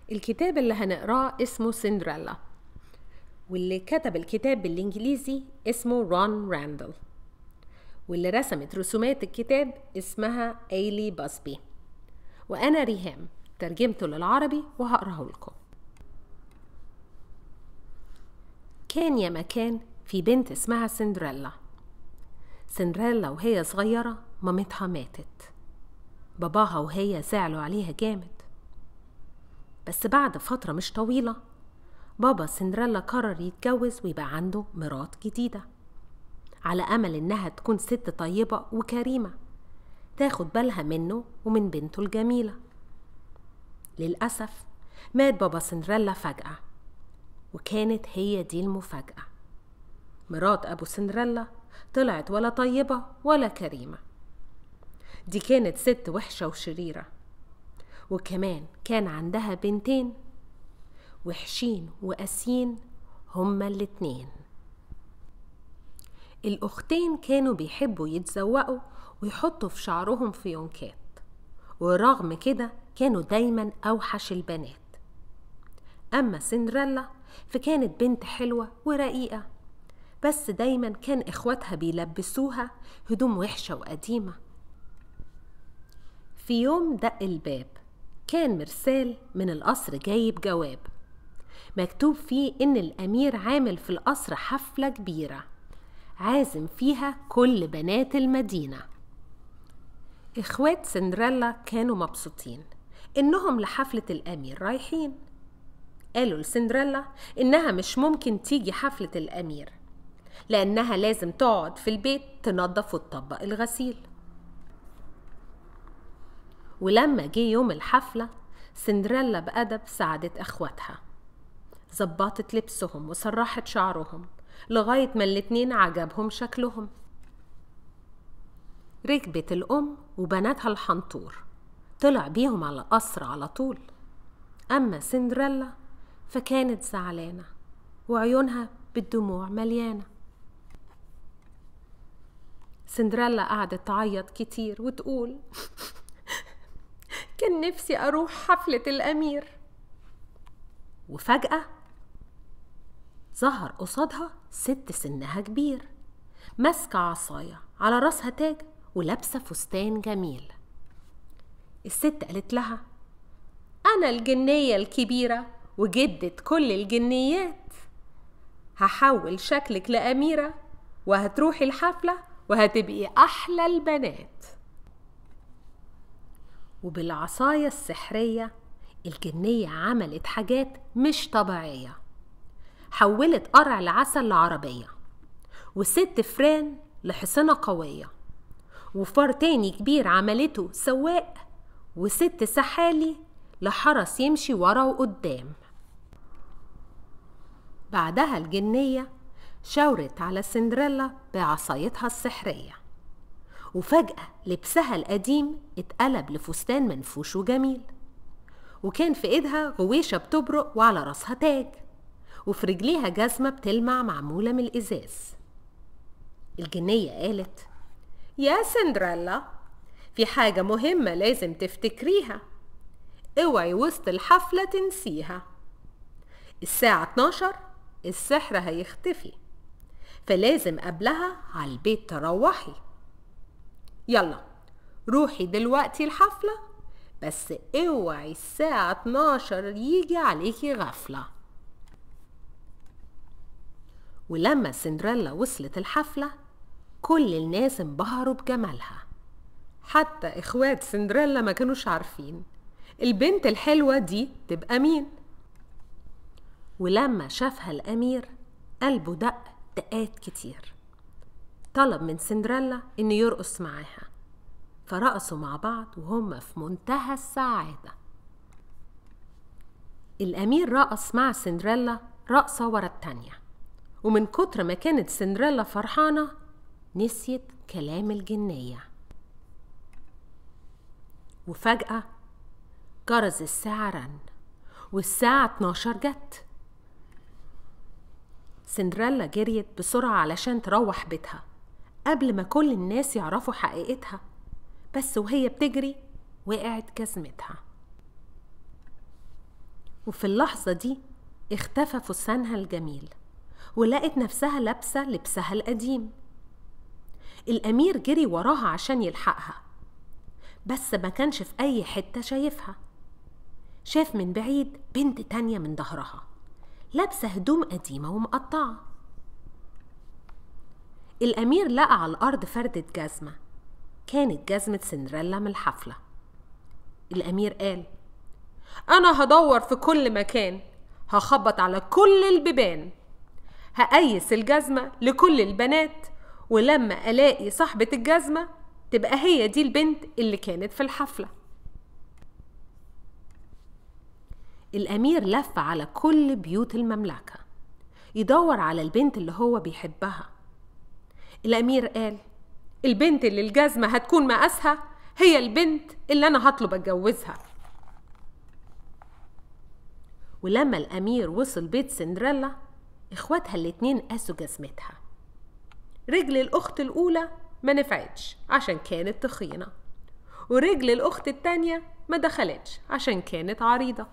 الكتاب اللي هنقراه اسمه سندريلا واللي كتب الكتاب بالإنجليزي اسمه رون راندل واللي رسمت رسومات الكتاب اسمها ايلي باسبي وأنا ريهام ترجمته للعربي وهقراه لكم كان يا مكان في بنت اسمها سندريلا سندريلا وهي صغيرة مامتها ماتت باباها وهي زعلوا عليها جامد بس بعد فترة مش طويلة بابا سندريلا قرر يتجوز ويبقى عنده مرات جديدة على أمل إنها تكون ست طيبة وكريمة تاخد بالها منه ومن بنته الجميلة للأسف مات بابا سندريلا فجأة وكانت هي دي المفاجأة مرات أبو سندريلا طلعت ولا طيبة ولا كريمة دي كانت ست وحشة وشريرة وكمان كان عندها بنتين وحشين وقاسيين هما الاتنين الأختين كانوا بيحبوا يتزوقوا ويحطوا في شعرهم فيونكات ورغم كده كانوا دايما أوحش البنات أما سندريلا فكانت بنت حلوة ورقيقة بس دايما كان إخواتها بيلبسوها هدوم وحشة وقديمة في يوم دق الباب كان مرسال من القصر جايب جواب مكتوب فيه إن الأمير عامل في القصر حفلة كبيرة عازم فيها كل بنات المدينة إخوات سندريلا كانوا مبسوطين إنهم لحفلة الأمير رايحين قالوا لسندريلا إنها مش ممكن تيجي حفلة الأمير لأنها لازم تقعد في البيت تنظف وتطبق الغسيل ولما جه يوم الحفلة سندريلا بأدب ساعدت أخواتها ظبطت لبسهم وسرحت شعرهم لغاية ما الاتنين عجبهم شكلهم ركبت الأم وبناتها الحنطور طلع بيهم على القصر على طول أما سندريلا فكانت زعلانة وعيونها بالدموع مليانة سندريلا قعدت تعيط كتير وتقول كان نفسي أروح حفلة الأمير وفجأة ظهر قصادها ست سنها كبير ماسكة عصاية على راسها تاج ولابسة فستان جميل الست قالت لها أنا الجنية الكبيرة وجدة كل الجنيات هحول شكلك لأميرة وهتروحي الحفلة وهتبقي أحلى البنات وبالعصاية السحرية الجنية عملت حاجات مش طبيعية حولت قرع العسل لعربية وست فران لحصنة قوية وفار تاني كبير عملته سواق وست سحالي لحرس يمشي ورا وقدام بعدها الجنية شاورت على سندريلا بعصايتها السحرية وفجأة لبسها القديم اتقلب لفستان منفوش وجميل وكان في ايدها غويشة بتبرق وعلى راسها تاج وفي رجليها جزمة بتلمع معمولة من الإزاز الجنية قالت يا سندريلا في حاجة مهمة لازم تفتكريها اوعي وسط الحفلة تنسيها الساعة 12 السحر هيختفي فلازم قبلها على البيت تروحي يلا روحي دلوقتي الحفلة بس اوعي الساعة 12 يجي عليكي غفلة ولما سندريلا وصلت الحفلة كل الناس انبهروا بجمالها حتى اخوات سندريلا ما كانوش عارفين البنت الحلوة دي تبقى مين ولما شافها الأمير قلبه دق دقات كتير طلب من سندريلا إنه يرقص معاها فرقصوا مع بعض وهم في منتهى السعادة الأمير رقص مع سندريلا رقصة ورا التانية ومن كتر ما كانت سندريلا فرحانة نسيت كلام الجنية وفجأة جرس الساعة رن والساعة 12 جت سندريلا جريت بسرعة علشان تروح بيتها قبل ما كل الناس يعرفوا حقيقتها بس وهي بتجري وقعت جزمتها وفي اللحظة دي اختفى فستانها الجميل ولقت نفسها لابسة لبسها القديم الأمير جري وراها عشان يلحقها بس ما كانش في أي حتة شايفها شاف من بعيد بنت تانية من ظهرها لابسة هدوم قديمة ومقطعة الأمير لقى على الأرض فردة جزمة كانت جزمة سندريلا من الحفلة الأمير قال أنا هدور في كل مكان هخبط على كل البيبان هقيس الجزمة لكل البنات ولما ألاقي صاحبة الجزمة تبقى هي دي البنت اللي كانت في الحفلة الأمير لف على كل بيوت المملكة يدور على البنت اللي هو بيحبها الأمير قال البنت اللي الجزمة هتكون مقاسها هي البنت اللي أنا هطلب أتجوزها ولما الأمير وصل بيت سندريلا إخواتها الاتنين قاسوا جزمتها رجل الأخت الأولى ما نفعتش عشان كانت تخينة ورجل الأخت التانية ما دخلتش عشان كانت عريضة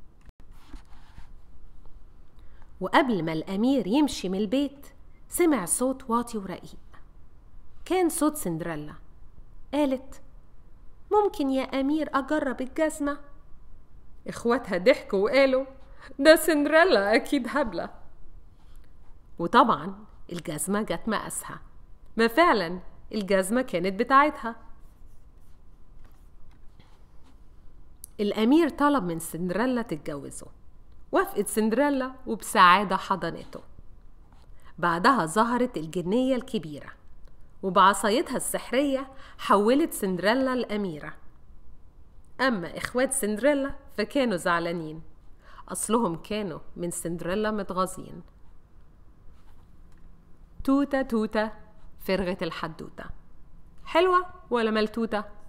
وقبل ما الأمير يمشي من البيت سمع صوت واطي ورقيق كان صوت سندريلا قالت ممكن يا أمير أجرب الجزمة إخواتها ضحكوا وقالوا ده سندريلا أكيد هبلة وطبعا الجزمة جت مقاسها ما فعلا الجزمة كانت بتاعتها الأمير طلب من سندريلا تتجوزه وافقت سندريلا وبسعادة حضنته بعدها ظهرت الجنية الكبيرة وبعصايتها السحرية حولت سندريلا الأميرة أما إخوات سندريلا فكانوا زعلانين أصلهم كانوا من سندريلا متغاظين توتة توتة فرغت الحدوتة حلوة ولا ملتوتة؟